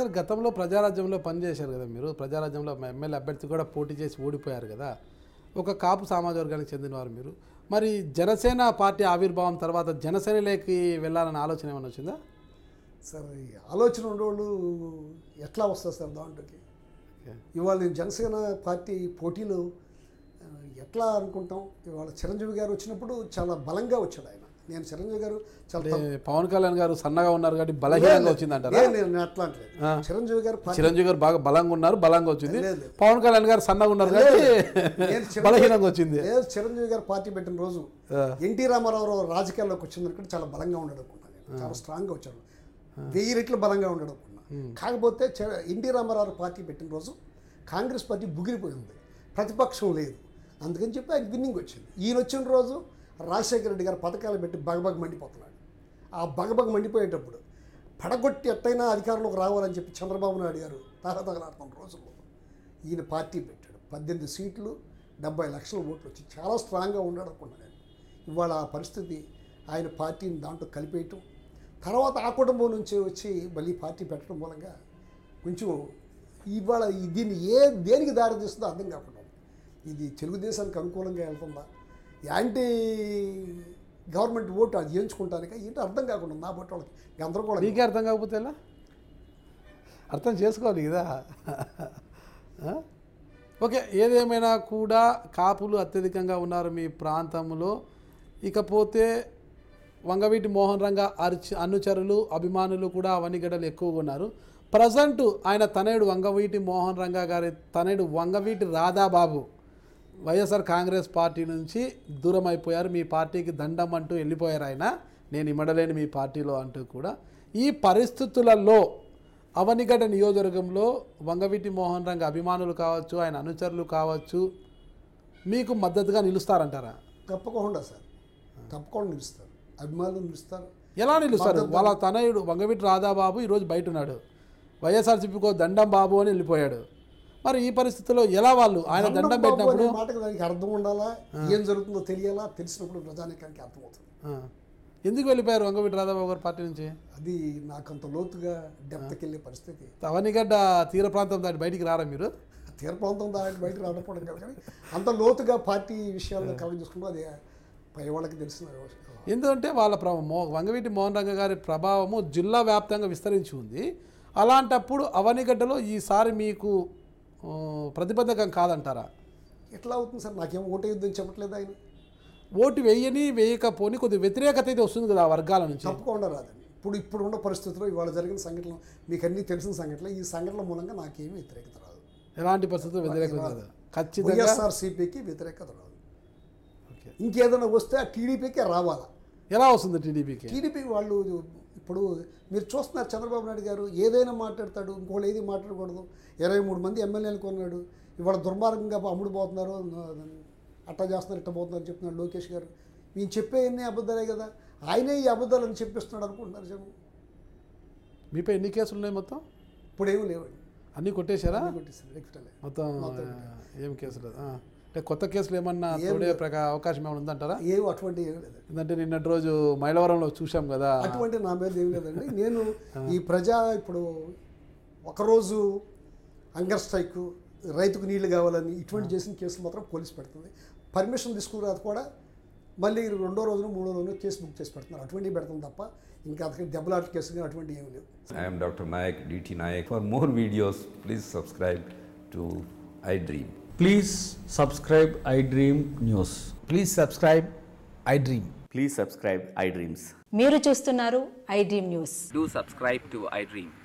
Sir గతంలో ప్రజారాజ్యంలో పనిచేశారు కదా మీరు ప్రజారాజ్యంలో ఎమ్మెల్యే అభ్యర్థి కూడా పోటీ చేసి ఓడిపోయారు కదా ఒక కాపు సామాజిక వర్గానికి చెందినవారు మీరు మరి జనసేన పార్టీ ఆవిర్భావం తర్వాత జనసేనలోకి వెళ్ళాలన్న ఆలోచన ఏమైనా వచ్చిందా సార్ ఈ ఆలోచన ఉండేవాళ్ళు ఎట్లా వస్తారు సార్ దాంట్లోకి ఓకే. ఇవాళ నేను జనసేన పార్టీ పోటీలో ఆ, ఎట్లా అనుకుంటాం ఇవాళ చిరంజీవి గారు వచ్చినప్పుడు చాలా బలంగా వచ్చాడు ఆయన నేను చిరంజీవి గారు చాలా అంటే పవన్ కళ్యాణ్ గారు సన్నగా ఉన్నారు కాబట్టి బలహీనంగా వచ్చిందంటారా లేదు, నేను అట్లా అంటలేదు ఆ. చిరంజీవి గారు పార్టీ చిరంజీవి గారు బాగా బలంగా ఉన్నారు బలంగా వచ్చింది లేదు, లేదు. పవన్ కళ్యాణ్ గారు సన్నగా ఉన్నారు కాబట్టి నేను చిరంజీవి- బలహీనంగా వచ్చింది లేదు చిరంజీవి గారు పార్టీ పెట్టిన రోజు ఆ. ఎన్టీ రామారావు రాజకీయాల్లోకి వచ్చిందనుకుంటే చాలా బలంగా ఉండడు అనుకున్నాను నేను. చాలా స్ట్రాంగ్గా వచ్చాడు వెయ్యి రెట్లు బలంగా ఉండడు అనుకున్నా కాకపోతే చ- ఎన్టీ రామారావు పార్టీ పెట్టిన రోజు కాంగ్రెస్ పార్టీ బుగిరిపోయింది ప్రతిపక్షం లేదు అందుకని చెప్పి ఆయన విన్నింగ్ వచ్చింది ఈయన వచ్చిన రోజు రాజశేఖర రెడ్డి గారు పథకాలు పెట్టి బగబగ మండిపోతున్నాడు ఆ బగబగ మండిపోయేటప్పుడు పడగొట్టి ఎట్టయినా అధికారంలోకి రావాలని చెప్పి చంద్రబాబు నాయుడు గారు తహతగలాడుతున్న రోజుల్లో ఈయన పార్టీ పెట్టాడు పద్దెనిమిది సీట్లు డెబ్బై లక్షల ఓట్లు వచ్చి చాలా స్ట్రాంగ్గా ఉన్నాడు అనుకున్నాను నేను ఇవాళ ఆ పరిస్థితి ఆయన పార్టీని దాంట్లో కలిపేయటం తర్వాత ఆ కుటుంబం నుంచి వచ్చి మళ్ళీ పార్టీ పెట్టడం మూలంగా కొంచెం ఇవాళ ఈ- దీన్ని ఏ దేనికి దారి తీస్తుందో అర్థం కాకుండా ఉంది. ఇది తెలుగుదేశానికి అనుకూలంగా వెళ్తుందా యాంటీ గవర్నమెంట్ ఓటు అది చేయించుకుంటానిక ఏంటో అర్థం కాకుండా ఉంది నా బట్టి వాళ్ళకి గందరగోళం నీకే అర్థం కాకపోతే ఎలా అర్థం చేసుకోవాలి కదా ఆ? ఓకే ఏదేమైనా కూడా కాపులు అత్యధికంగా ఉన్నారు మీ ప్రాంతంలో ఇకపోతే వంగవీటి మోహన్ రంగ అర్చ అనుచరులు అభిమానులు కూడా అవనిగడలు ఎక్కువగా ఉన్నారు ప్రజెంట్ ఆయన తనయుడు వంగవీటి మోహన్ రంగ గారి తనయుడు వంగవీటి రాధాబాబు వైఎస్ఆర్ కాంగ్రెస్ పార్టీ నుంచి దూరం అయిపోయారు మీ పార్టీకి దండం అంటూ వెళ్ళిపోయారు ఆయన నేను ఇమ్మడలేని మీ పార్టీలో అంటూ కూడా ఈ పరిస్థితులలో అవనిగడ్డ నియోజకవర్గంలో వంగవీటి మోహన్ రంగ అభిమానులు కావచ్చు ఆయన అనుచరులు కావచ్చు మీకు మద్దతుగా నిలుస్తారంటారా తప్పకుండా సార్ తప్పకుండా నిలుస్తారు అభిమానులు నిలుస్తారు ఎలా నిలుస్తారు వాళ్ళ తనయుడు వంగవీటి రాధాబాబు ఈరోజు బయట ఉన్నాడు వైఎస్ఆర్సీపీకో దండం బాబు అని వెళ్ళిపోయాడు మరి ఈ పరిస్థితుల్లో ఎలా వాళ్ళు ఆయన దండం బాబు పెట్టినప్పుడు అనే మాటకు దానికి అర్థం ఉండాలా ఏం జరుగుతుందో తెలియాలా తెలిసినప్పుడు ప్రజానికానికి అర్థమవుతుంది ఆ. ఎందుకు వెళ్ళిపోయారు వంగవీటి రాధాబాబు గారి పార్టీ నుంచి అది నాకు అంత లోతుగా డెప్త్కి వెళ్ళే పరిస్థితి అవనిగడ్డ తీర ప్రాంతం దాటి బయటికి రారా మీరు తీర ప్రాంతం దాటి బయటకు రావడం కాదు కానీ అంత లోతుగా పార్టీ విషయాలను కలగ చూసుకుంటూ అది పై వాళ్ళకి తెలిసిన విషయం. ఎందుకంటే వాళ్ళ ప్ర మో వంగవీటి మోహన్ రంగ గారి ప్రభావము జిల్లా వ్యాప్తంగా విస్తరించి ఉంది అలాంటప్పుడు అవనిగడ్డలో ఈసారి మీకు ఆ, ప్రతిబంధకం కాదంటారా ఎట్లా అవుతుంది సార్ నాకేం ఓటు యుద్ధం చెప్పట్లేదు ఆయన ఓటు వేయని వేయకపోని కొద్ది వ్యతిరేకత అయితే వస్తుంది కదా ఆ వర్గాల నుంచి తప్పకుండా రాదండి ఇప్పుడు ఇప్పుడు ఉన్న పరిస్థితుల్లో ఇవాళ జరిగిన సంఘటనలు మీకు అన్నీ తెలిసిన సంఘటనలు ఈ సంఘటనల మూలంగా నాకేమీ వ్యతిరేకత రాదు ఎలాంటి పరిస్థితుల్లో వ్యతిరేకత కాదు ఖచ్చితంగా వైఎస్ఆర్సీపీకి వ్యతిరేకత రాదు ఓకే. ఇంకేదైనా వస్తే ఆ టీడీపీకే రావాలా ఎలా వస్తుంది టీడీపీకి టీడీపీ వాళ్ళు ఇప్పుడు మీరు చూస్తున్నారు చంద్రబాబు నాయుడు గారు ఏదైనా మాట్లాడతాడు ఇంకోళ్ళు ఏది మాట్లాడకూడదు ఇరవై మూడు మంది ఎమ్మెల్యేలు కొన్నాడు ఇవాళ దుర్మార్గంగా అమ్ముడు పోతున్నారు అట్టా చేస్తున్నారు ఇట్ట పోతున్నారు అని చెప్తున్నాడు లోకేష్ గారు మేము చెప్పే ఎన్ని అబద్ధాలే కదా ఆయనే ఈ అబద్ధాలని చెప్పిస్తున్నాడు అనుకుంటున్నారు జనం మీపై ఎన్ని కేసులు ఉన్నాయి మొత్తం ఇప్పుడు ఏమీ లేవండి అన్నీ కొట్టేశారా కొట్టేశారు ఎక్స్ట్రా మొత్తం ఆ, ఏం కేసులు ఆ. అంటే కొత్త కేసులు ఏమన్నా తోడే ప్రకా అవకాశం ఏమైనా ఉందంటారా ఏమి అటువంటి ఏమి లేదండి ఎందుకంటే నిన్నటి రోజు మైలవరంలో చూసాం కదా అటువంటి నా మీద ఏం లేదండి నేను ఈ ప్రజా ఇప్పుడు ఒకరోజు హంగర్ స్ట్రైక్ రైతుకు నీళ్లు కావాలని ఇటువంటి చేసిన కేసులు మాత్రం పోలీస్ పెడుతుంది పర్మిషన్ తీసుకురాదు కూడా మళ్ళీ రెండో రోజున మూడో రోజున కేసు బుక్ చేసి పెడుతున్నారు అటువంటివి పెడుతుంది తప్ప ఇంకా అతనికి దెబ్బలాట కేసు కానీ అటువంటి ఏమి లేవు I am Dr. Nayak, DT Nayak. For more videos, please subscribe to iDream. Please subscribe iDream News. Please subscribe iDream. Please subscribe iDreams. మీరు చూస్తున్నారు iDream news Do subscribe to iDream.